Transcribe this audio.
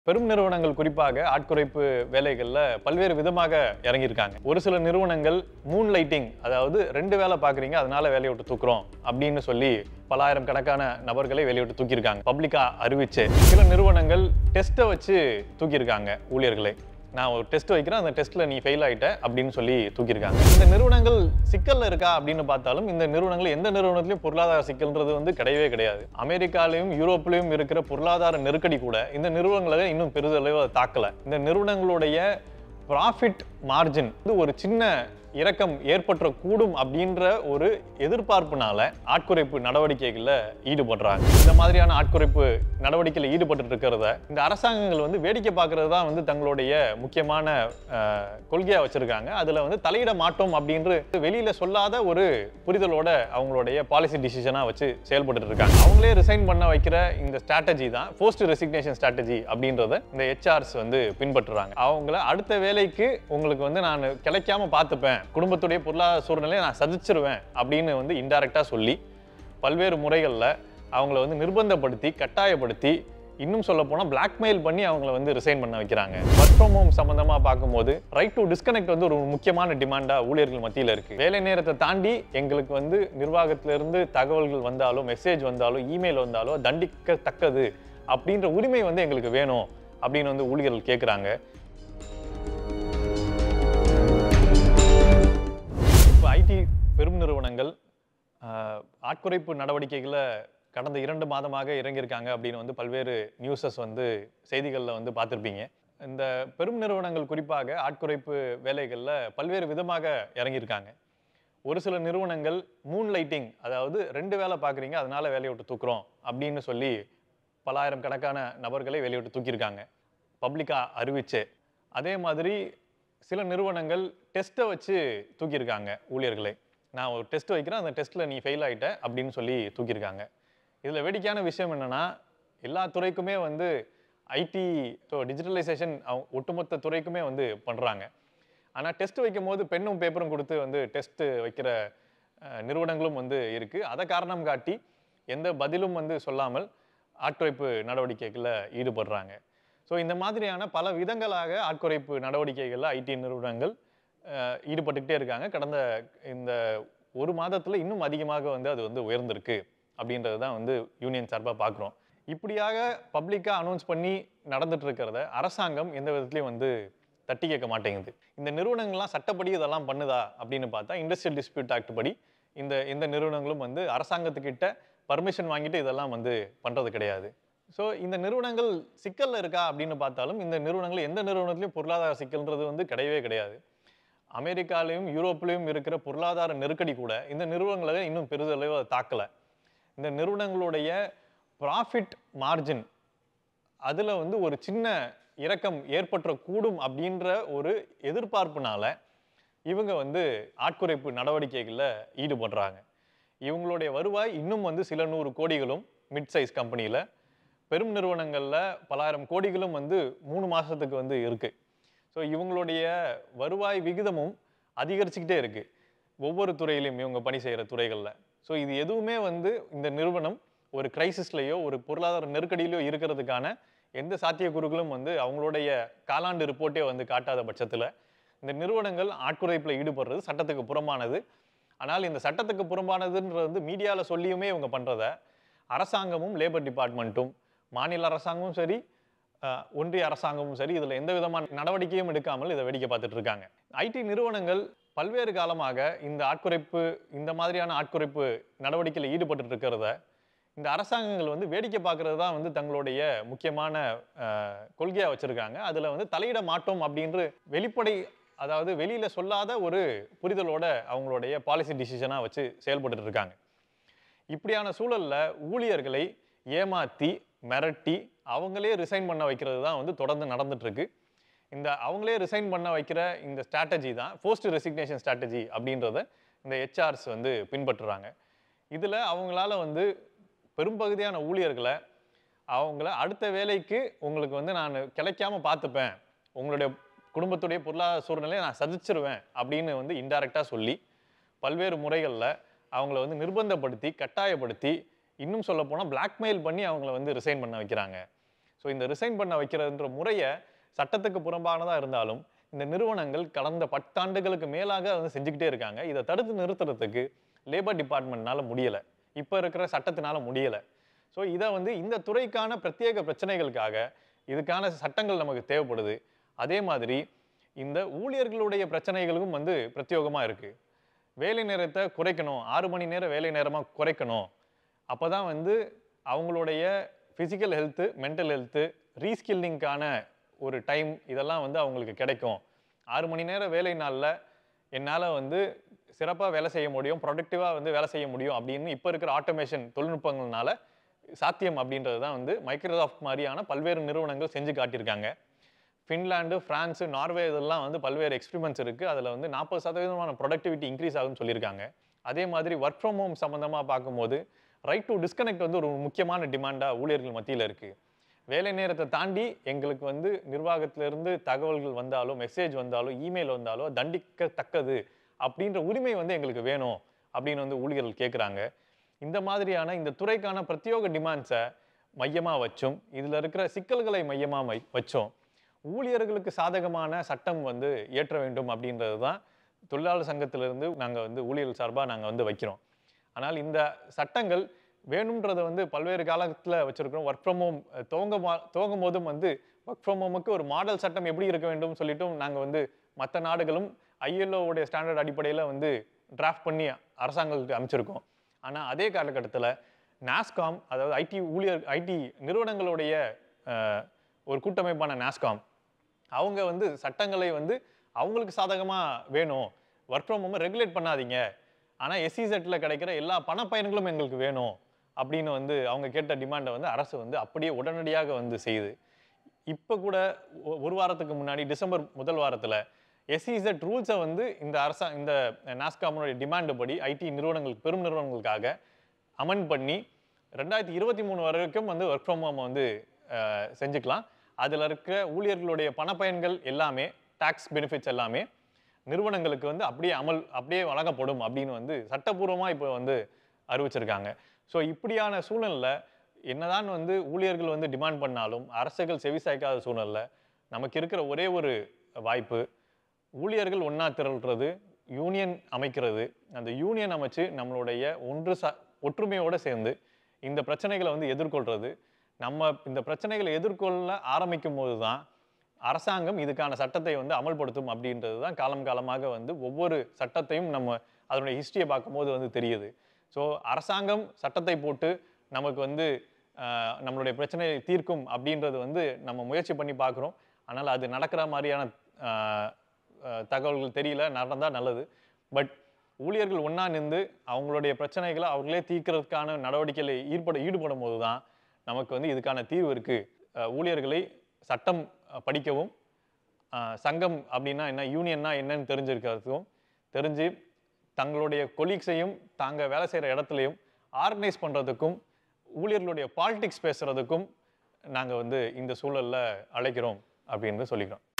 பெரும் நிறுவனங்கள் குறிப்பாக ஆட்குறைப்பு வேலைகளில் பல்வேறு விதமாக இறங்கியிருக்காங்க ஒரு சில நிறுவனங்கள் மூன் லைட்டிங் அதாவது ரெண்டு வேலை பார்க்குறீங்க அதனால வேலையை விட்டு தூக்குறோம் அப்படின்னு சொல்லி பலாயிரம் கணக்கான நபர்களை வேலையை விட்டு தூக்கியிருக்காங்க பப்ளிக்கா அறிவிச்சு சில நிறுவனங்கள் டெஸ்ட்டை வச்சு தூக்கியிருக்காங்க ஊழியர்களை நான் ஒரு டெஸ்ட் வைக்கிறேன் அந்த டெஸ்ட்ல நீ ஃபெயில் ஆயிட்ட அப்படின்னு சொல்லி தூக்கியிருக்காங்க இந்த நிறுவனங்கள் சிக்கல்ல இருக்கா அப்படின்னு பார்த்தாலும் இந்த நிறுவனங்கள் எந்த நிறுவனத்திலையும் பொருளாதார சிக்கல்ன்றது வந்து கிடையவே கிடையாது அமெரிக்காலையும் யூரோப்லயும் இருக்கிற பொருளாதார நெருக்கடி கூட இந்த நிறுவனங்களை இன்னும் பெரிதளவு அதை தாக்கல இந்த நிறுவனங்களுடைய ப்ராஃபிட் மார்ஜின் வந்து ஒரு சின்ன இறக்கம் ஏற்பட்ட கூடும் அப்படின்ற ஒரு எதிர்பார்ப்புனால ஆட்குறைப்பு நடவடிக்கைகளில் ஈடுபடுறாங்க இந்த மாதிரியான ஆட்குறைப்பு நடவடிக்கையில் ஈடுபட்டு இருக்கிறத இந்த அரசாங்கங்கள் வந்து வேடிக்கை பார்க்கறது தான் வந்து தங்களுடைய முக்கியமான அஹ், கொள்கையா வச்சிருக்காங்க அதுல வந்து தலையிட மாட்டோம் அப்படின்ற வெளியில சொல்லாத ஒரு புரிதலோட அவங்களுடைய பாலிசி டிசிஷனா வச்சு செயல்பட்டு இருக்காங்க அவங்களே ரிசைன் பண்ண வைக்கிற இந்த ஸ்ட்ராட்டஜி தான் போஸ்ட் ரெசிக்னேஷன் ஸ்ட்ராட்டஜி அப்படின்றத இந்த ஹெச்ஆர்ஸ் வந்து பின்பற்றுறாங்க அவங்கள அடுத்த வேலைக்கு உங்களுக்கு வந்து நான் கிடைக்காம பார்த்துப்பேன் குடும்பத்துடைய பொருளாதார சூழ்நிலையை நான் சதிச்சிருவேன் அப்படின்னு வந்து இன்டைரக்டா சொல்லி பல்வேறு முறைகளில் அவங்கள வந்து நிர்பந்தப்படுத்தி கட்டாயப்படுத்தி இன்னும் சொல்ல போனால் பிளாக்மெயில் பண்ணி அவங்கள வந்து ரிசைன் பண்ண வைக்கிறாங்க ஒர்க் ஃப்ரம் ஹோம் சம்மந்தமாக பார்க்கும்போது ரைட் டு டிஸ்கனெக்ட் வந்து ஒரு முக்கியமான டிமாண்டாக ஊழியர்கள் மத்தியில் இருக்குது வேலை நேரத்தை தாண்டி எங்களுக்கு வந்து நிர்வாகத்திலிருந்து தகவல்கள் வந்தாலோ மெசேஜ் வந்தாலோ இமெயில் வந்தாலோ தண்டிக்கத்தக்கது அப்படின்ற உரிமை வந்து எங்களுக்கு வேணும் அப்படின்னு வந்து ஊழியர்கள் கேட்குறாங்க இப்போ ஐடி பெரும் நிறுவனங்கள் ஆஹ், ஆட்குறைப்பு நடவடிக்கைகளை கடந்த இரண்டு மாதமாக இறங்கியிருக்காங்க அப்படின்னு வந்து பல்வேறு நியூஸஸ் வந்து செய்திகளில் வந்து பார்த்துருப்பீங்க இந்த பெரும் நிறுவனங்கள் குறிப்பாக ஆட்குறைப்பு வேலைகளில் பல்வேறு விதமாக இறங்கியிருக்காங்க ஒரு சில நிறுவனங்கள் மூன் லைட்டிங் அதாவது ரெண்டு வேலை பார்க்குறீங்க அதனால வேலையை விட்டு தூக்குறோம் அப்படின்னு சொல்லி பலாயிரம் கணக்கான நபர்களை வேலையை விட்டு தூக்கியிருக்காங்க பப்ளிக்காக அறிவிச்சு அதே மாதிரி சில நிறுவனங்கள் டெஸ்ட்டை வச்சு தூக்கியிருக்காங்க ஊழியர்களை நான் ஒரு டெஸ்ட் வைக்கிறேன் அந்த டெஸ்ட்டில் நீ ஃபெயில் ஆயிட்ட அப்படின்னு சொல்லி தூக்கியிருக்காங்க இதில் வேடிக்கையான விஷயம் என்னன்னா எல்லா துறைக்குமே வந்து ஐடி ஸோ டிஜிட்டலைசேஷன் ஒட்டுமொத்த துறைக்குமே வந்து பண்ணுறாங்க ஆனால் டெஸ்ட் வைக்கும் போது பெண்ணும் பேப்பரும் கொடுத்து வந்து டெஸ்ட் வைக்கிற அஹ், நிறுவனங்களும் வந்து இருக்குது அதை காரணம் காட்டி எந்த பதிலும் வந்து சொல்லாமல் ஆட்குறைப்பு நடவடிக்கைகளில் ஈடுபடுறாங்க ஸோ இந்த மாதிரியான பல விதங்களாக ஆட்குறைப்பு நடவடிக்கைகளில் ஐடி நிறுவனங்கள் அஹ், ஈடுபட்டுக்கிட்டே இருக்காங்க கடந்த இந்த ஒரு மாதத்தில் இன்னும் அதிகமாக வந்து அது வந்து உயர்ந்திருக்கு அப்படின்றது தான் வந்து யூனியன் சார்பாக பார்க்குறோம் இப்படியாக பப்ளிக்காக அனௌன்ஸ் பண்ணி நடந்துட்டு இருக்கிறத அரசாங்கம் எந்த விதத்துலையும் வந்து தட்டி கேட்க மாட்டேங்குது இந்த நிறுவனங்கள்லாம் சட்டப்படி இதெல்லாம் பண்ணுதா அப்படின்னு பார்த்தா இண்டஸ்ட்ரியல் டிஸ்பியூட் ஆக்ட் படி இந்த இந்த நிறுவனங்களும் வந்து அரசாங்கத்துக்கிட்ட பர்மிஷன் வாங்கிட்டு இதெல்லாம் வந்து பண்ணுறது கிடையாது ஸோ இந்த நிறுவனங்கள் சிக்கல்ல இருக்கா அப்படின்னு பார்த்தாலும் இந்த நிறுவனங்கள் எந்த நிறுவனத்திலையும் பொருளாதார சிக்கல்ன்றது வந்து கிடையவே கிடையாது அமெரிக்காலையும் யூரோப்லையும் இருக்கிற பொருளாதார நெருக்கடி கூட இந்த நிறுவனங்களை இன்னும் பெரிதளவு அதை தாக்கலை இந்த நிறுவனங்களுடைய ப்ராஃபிட் மார்ஜின் அதில் வந்து ஒரு சின்ன இறக்கம் ஏற்பட்ட கூடும் அப்படின்ற ஒரு எதிர்பார்ப்புனால இவங்க வந்து ஆட்குறைப்பு நடவடிக்கைகளில் ஈடுபடுறாங்க இவங்களுடைய வருவாய் இன்னும் வந்து சில நூறு கோடிகளும் மிட் சைஸ் கம்பெனியில் பெரும் நிறுவனங்களில் பலாயிரம் கோடிகளும் வந்து மூணு மாதத்துக்கு வந்து இருக்குது ஸோ இவங்களுடைய வருவாய் விகிதமும் அதிகரிச்சுக்கிட்டே இருக்குது ஒவ்வொரு துறையிலையும் இவங்க பணி செய்கிற துறைகளில் ஸோ இது எதுவுமே வந்து இந்த நிறுவனம் ஒரு கிரைசிஸ்லையோ ஒரு பொருளாதார நெருக்கடியிலையோ இருக்கிறதுக்கான எந்த சாத்தியக்கூறுகளும் வந்து அவங்களுடைய காலாண்டு ரிப்போர்ட்டே வந்து காட்டாத பட்சத்தில் இந்த நிறுவனங்கள் ஆட்குறைப்பில் ஈடுபடுறது சட்டத்துக்கு புறம்பானது ஆனால் இந்த சட்டத்துக்கு புறம்பானதுன்றது வந்து மீடியாவில் சொல்லியுமே இவங்க பண்ணுறத அரசாங்கமும் லேபர் டிபார்ட்மெண்ட்டும் மாநில அரசாங்கமும் சரி அஹ், ஒன்றிய அரசாங்கமும் சரி இதில் எந்த விதமான நடவடிக்கையும் எடுக்காமல் இதை வேடிக்கை பார்த்துட்டு இருக்காங்க ஐடி நிறுவனங்கள் பல்வேறு காலமாக இந்த ஆட்குறைப்பு இந்த மாதிரியான ஆட்குறைப்பு நடவடிக்கையில் ஈடுபட்டு இருக்கிறத இந்த அரசாங்கங்கள் வந்து வேடிக்கை பார்க்கறது தான் வந்து தங்களுடைய முக்கியமான அஹ், கொள்கையா வச்சிருக்காங்க அதில் வந்து தலையிட மாட்டோம் அப்படின்ற வெளிப்படை அதாவது வெளியில சொல்லாத ஒரு புரிதலோட அவங்களுடைய பாலிசி டிசிஷனா வச்சு செயல்பட்டு இருக்காங்க இப்படியான சூழல்ல ஊழியர்களை ஏமாத்தி மிரட்டி அவங்களே ரிசைன் பண்ண வைக்கிறது தான் வந்து தொடர்ந்து நடந்துட்டு இருக்கு இந்த அவங்களே ரிசைன் பண்ண வைக்கிற இந்த ஸ்ட்ராட்டஜி தான் போஸ்ட் ரெசிக்னேஷன் ஸ்ட்ராட்டஜி அப்படின்றத இந்த ஹெச்ஆர்ஸ் வந்து பின்பற்றுறாங்க இதில் அவங்களால வந்து பெரும்பகுதியான ஊழியர்களை அவங்கள அடுத்த வேலைக்கு உங்களுக்கு வந்து நான் கிடைக்காம பார்த்துப்பேன் உங்களுடைய குடும்பத்துடைய பொருளாதார சூழ்நிலையை நான் சதிச்சிருவேன் அப்படின்னு வந்து இன்டைரக்டாக சொல்லி பல்வேறு முறைகளில் அவங்கள வந்து நிர்பந்தப்படுத்தி கட்டாயப்படுத்தி இன்னும் சொல்ல போனால் பிளாக்மெயில் பண்ணி அவங்கள வந்து ரிசைன் பண்ண வைக்கிறாங்க ஸோ இந்த ரிசைன் பண்ண வைக்கிறதுன்ற முறையை சட்டத்துக்கு புறம்பானதாக இருந்தாலும் இந்த நிறுவனங்கள் கடந்த பத்தாண்டுகளுக்கு மேலாக வந்து செஞ்சுக்கிட்டே இருக்காங்க இதை தடுத்து நிறுத்துறதுக்கு லேபர் டிபார்ட்மெண்ட்னால முடியலை இப்போ இருக்கிற சட்டத்தினால முடியலை ஸோ இதை வந்து இந்த துறைக்கான பிரத்யேக பிரச்சனைகளுக்காக இதுக்கான சட்டங்கள் நமக்கு தேவைப்படுது அதே மாதிரி இந்த ஊழியர்களுடைய பிரச்சனைகளுக்கும் வந்து பிரத்யோகமாக இருக்குது வேலை நேரத்தை குறைக்கணும் ஆறு மணி நேரம் வேலை நேரமாக குறைக்கணும் அப்போ தான் வந்து அவங்களுடைய ஃபிசிக்கல் ஹெல்த்து மென்டல் ஹெல்த்து ரீஸ்கில்லிங்க்கான ஒரு டைம் இதெல்லாம் வந்து அவங்களுக்கு கிடைக்கும் ஆறு மணி நேரம் வேலை நாளில் என்னால் வந்து சிறப்பாக வேலை செய்ய முடியும் ப்ரொடக்டிவாக வந்து வேலை செய்ய முடியும் அப்படின்னு இப்போ இருக்கிற ஆட்டோமேஷன் தொழில்நுட்பங்கள்னால சாத்தியம் அப்படின்றது தான் வந்து மைக்ரோசாஃப்ட் மாதிரியான பல்வேறு நிறுவனங்கள் செஞ்சு காட்டியிருக்காங்க ஃபின்லாண்டு ஃப்ரான்ஸு நார்வே இதெல்லாம் வந்து பல்வேறு எக்ஸ்பிரிமெண்ட்ஸ் இருக்குது அதில் வந்து நாற்பது சதவீதமான ப்ரொடக்டிவிட்டி இன்க்ரீஸ் ஆகும்னு சொல்லியிருக்காங்க அதே மாதிரி ஒர்க் ஃப்ரம் ஹோம் சம்மந்தமாக பார்க்கும்போது ரைட் டு டிஸ்கனெக்ட் வந்து ஒரு முக்கியமான டிமாண்டாக ஊழியர்கள் மத்தியில் இருக்குது வேலை நேரத்தை தாண்டி எங்களுக்கு வந்து நிர்வாகத்திலிருந்து தகவல்கள் வந்தாலோ மெசேஜ் வந்தாலோ இமெயில் வந்தாலோ தண்டிக்கத்தக்கது அப்படின்ற உரிமை வந்து எங்களுக்கு வேணும் அப்படின்னு வந்து ஊழியர்கள் கேட்குறாங்க இந்த மாதிரியான இந்த துறைக்கான பிரத்யோக டிமாண்ட்ஸை மையமாக வச்சும் இதில் இருக்கிற சிக்கல்களை மையமாக வச்சும் ஊழியர்களுக்கு சாதகமான சட்டம் வந்து ஏற்ற வேண்டும் அப்படின்றது தான் தொழிலாளர் சங்கத்திலிருந்து நாங்கள் வந்து ஊழியர்கள் சார்பாக நாங்கள் வந்து வைக்கிறோம் ஆனால் இந்த சட்டங்கள் வேணுன்றதை வந்து பல்வேறு காலத்தில் வச்சுருக்கிறோம் ஒர்க் ஃப்ரம் ஹோம் துவங்க துவங்கும் போதும் வந்து ஒர்க் ஃப்ரம் ஹோமுக்கு ஒரு மாடல் சட்டம் எப்படி இருக்க வேண்டும் சொல்லிட்டும் நாங்கள் வந்து மற்ற நாடுகளும் ஐஎல்ஓவுடைய ஸ்டாண்டர்ட் அடிப்படையில் வந்து டிராஃப்ட் பண்ணி அரசாங்கத்துக்கு அமைச்சிருக்கோம் ஆனால் அதே காலகட்டத்தில் நாஸ்காம் அதாவது ஐடி ஊழியர் ஐடி நிறுவனங்களுடைய அஹ், ஒரு கூட்டமைப்பான நாஸ்காம் அவங்க வந்து சட்டங்களை வந்து அவங்களுக்கு சாதகமாக வேணும் ஒர்க் ஃப்ரம் ஹோம் ரெகுலேட் பண்ணாதீங்க ஆனால் எஸ்இசெட்டில் கிடைக்கிற எல்லா பணப்பயன்களும் எங்களுக்கு வேணும் அப்படின்னு வந்து அவங்க கேட்ட டிமாண்டை வந்து அரசு வந்து அப்படியே உடனடியாக வந்து செய்யுது இப்போ கூட ஒ- ஒரு வாரத்துக்கு முன்னாடி டிசம்பர் முதல் வாரத்தில் எஸ்இசெட் ரூல்ஸை வந்து இந்த அரசா இந்த நாஸ்காமனுடைய டிமாண்டு படி ஐடி நிறுவனங்களுக்கு பெரும் நிறுவனங்களுக்காக அமெண்ட் பண்ணி ரெண்டாயிரத்தி இருபத்தி மூணு வரைக்கும் வந்து ஒர்க் ஃப்ரம் ஹோம் வந்து அஹ், செஞ்சுக்கலாம் அதில் இருக்க ஊழியர்களுடைய பணப்பயன்கள் எல்லாமே டாக்ஸ் பெனிஃபிட்ஸ் எல்லாமே நிறுவனங்களுக்கு வந்து அப்படியே அமல் அப்படியே வழங்கப்படும் அப்படின்னு வந்து சட்டப்பூர்வமாக இப்போ வந்து அறிவிச்சிருக்காங்க ஸோ இப்படியான சூழ்நிலையில் என்னதான் வந்து ஊழியர்கள் வந்து டிமாண்ட் பண்ணாலும் அரசுகள் செவிசாய்க்காத சூழ்நிலை நமக்கு இருக்கிற ஒரே ஒரு வாய்ப்பு ஊழியர்கள் ஒன்றா திரள்றது யூனியன் அமைக்கிறது அந்த யூனியன் அமைச்சு நம்மளுடைய ஒன்று ச ஒற்றுமையோடு சேர்ந்து இந்த பிரச்சனைகளை வந்து எதிர்கொள்கிறது நம்ம இந்த பிரச்சனைகளை எதிர்கொள்ள ஆரம்பிக்கும் போது தான் அரசாங்கம் இதுக்கான சட்டத்தை வந்து அமல்படுத்தும் அப்படின்றது தான் காலம் காலமாக வந்து ஒவ்வொரு சட்டத்தையும் நம்ம அதனுடைய ஹிஸ்டரியை பார்க்கும்போது வந்து தெரியுது ஸோ அரசாங்கம் சட்டத்தை போட்டு நமக்கு வந்து ஆஹ், நம்மளுடைய பிரச்சனையை தீர்க்கும் அப்படின்றது வந்து நம்ம முயற்சி பண்ணி பார்க்குறோம் ஆனால் அது நடக்கிற மாதிரியான ஆஹ், ஆஹ், தகவல்கள் தெரியல நடந்தால் நல்லது பட் ஊழியர்கள் ஒன்றா நின்று அவங்களுடைய பிரச்சனைகளை அவர்களே தீர்க்கிறதுக்கான நடவடிக்கையில் ஈடுபட ஈடுபடும் போது தான் நமக்கு வந்து இதுக்கான தீர்வு இருக்குது ஊழியர்களை சட்டம் அஹ், படிக்கவும் அஹ், சங்கம் அப்படின்னா என்ன யூனியன்னா என்னன்னு தெரிஞ்சிருக்கிறதுக்கும் தெரிஞ்சு தங்களுடைய கொலீக்ஸையும் தாங்க வேலை செய்கிற இடத்துலையும் ஆர்கனைஸ் பண்ணுறதுக்கும் ஊழியர்களுடைய பாலிடிக்ஸ் பேசுகிறதுக்கும் நாங்கள் வந்து இந்த சூழலில் அழைக்கிறோம் அப்படின்னு சொல்லிக்கிறோம்